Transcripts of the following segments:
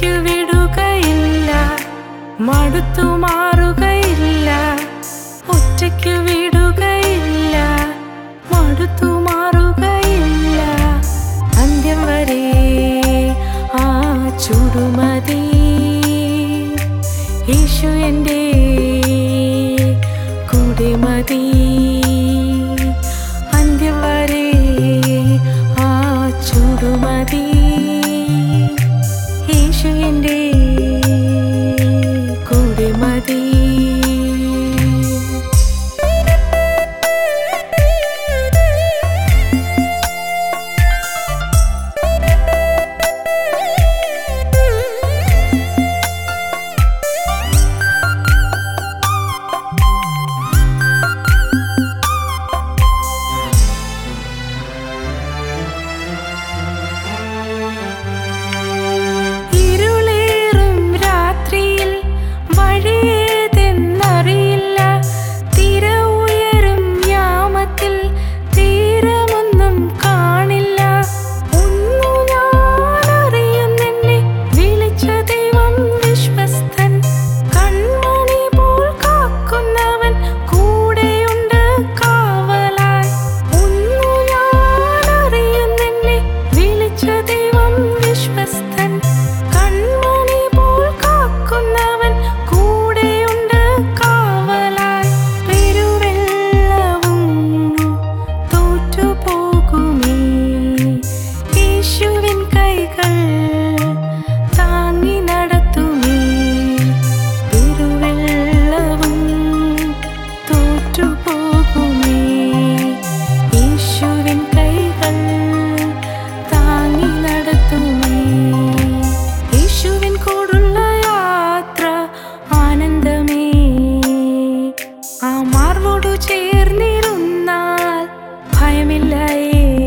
ഒറ്റയ്ക്ക് വിടുകയില്ല മടുത്തു മാറുകയില്ല ഒറ്റയ്ക്ക് വിടുകയില്ല മടുത്തു മാറുകയില്ല അന്ത്യം വരെ ആ ചുടുമതി യേശു എൻ്റെ കൂടെ മതി അന്ത്യം വരെ ആ ചുടുമതി യേശു എൻ്റെ കൂടെ മതി ഇരുളേറും രാത്രിയിൽ വഴിയേതെന്നറിയില്ല തിര ഉയരും യാമത്തിൽ തീരമൊന്നും കാണില്ല ഒന്നു ഞാൻ അറിയുന്നെന്നെ വിളിച്ച ദൈവം വിശ്വസ്തൻ കൺമണി പോൽ കാക്കുന്നവൻ കൂടെയുണ്ട് കാവലായി ഒന്നു ഞാൻ അറിയുന്നെന്നെ വിളിച്ച ദൈവം വിശ്വസ്തൻ കൺമണി പോൽ കാക്കുന്നവൻ കൂടെയുണ്ട് കാവലായി പെരുവെള്ളവും തോറ്റുപോകുമേ യേശുവിൻ കൈകൾ താങ്ങി നടത്തുമേ പെരുവെള്ളവും തോറ്റുപോകുമേ യേശുവിൻ കൈകൾ താങ്ങി നടത്തുമേ യേശുവിൻ കൂടുള്ള യാത്ര ആനന്ദമേ ആ മാർവോടു ചേർന്നിരുന്നാൽ ഭയമില്ലയേ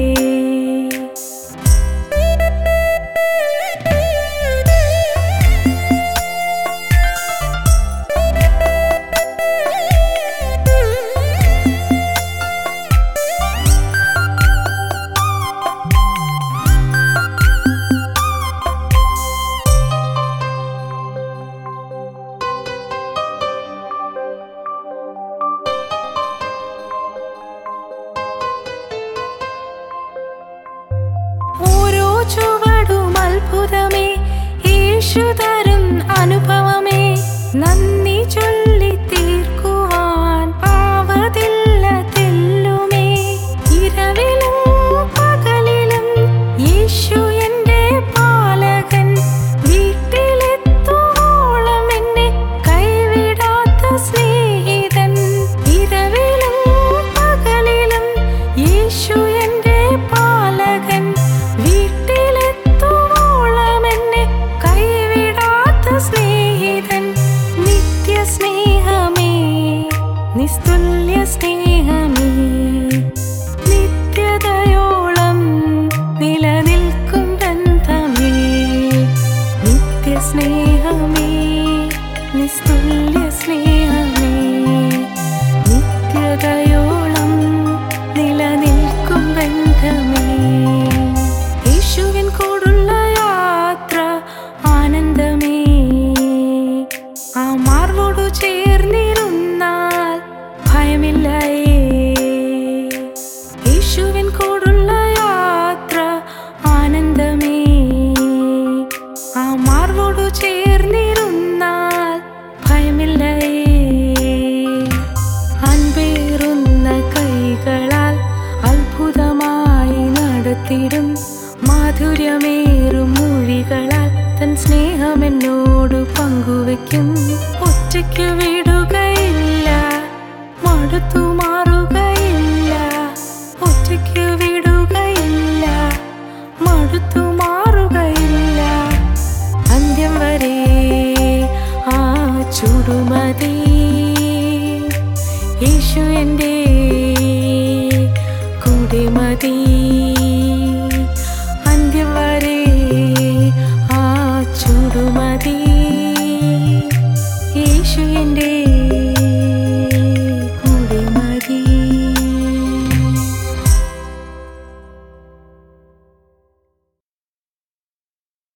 ഓരോ ചുവടും അത്ഭുതമേ യേശു തരും അനുഭവമേ നന്ദി ചൊല്ലി തീർക്കുവാൻ ആവതില്ല തെല്ലുമേ ഇരവിലും പകലിലും യേശു എൻ്റെ പാലകൻ വീട്ടിലെത്തോളം എന്നെ കൈവിടാത്ത സ്നേഹിതൻ ഇരവിലും പകലിലും യേശു എൻ്റെ പാലകൻ വീട്ടിലെത്തോളം എന്നെ കൈവിടാത്ത സ്നേഹിതൻ നിത്യ സ്നേഹമേ നിസ്തുല്യ സ്നേഹമേ നിത്യതയോളം നിലനിൽക്കും ബന്ധമേ നിത്യ സ്നേഹമേ നിസ്തുല്യ സ്നേഹമേ നിത്യതയോളം നിലനിൽക്കും ബന്ധമേ യേശുവിൻ കൂടുള്ള യാത്ര ആനന്ദമേ ആ മാർവോടു ചേർന്നിരുന്നാൽ ഭയമില്ലയേ യേശുവിൻ കൂടുള്ള യാത്ര ആനന്ദമേ ആ മാർവോടു ചേർന്നിരുന്നാൽ ഭയമില്ലയേ അൻപേറുന്ന കൈകളാൽ അത്ഭുതമായി നടത്തിടും മാധുര്യമേറും മൊഴികളാൽ തൻ സ്നേഹം എന്നോട് പങ്കുവെക്കും ഒറ്റയ്ക്ക് വിടുകയില്ല മടുത്തു മാറുകയില്ല ഒറ്റയ്ക്ക് വിടുകയില്ല മടുത്തു മാറുകയില്ല അന്ത്യം വരെ ആ ചുടുമതി യേശു എൻ്റെ കൂടെ മതി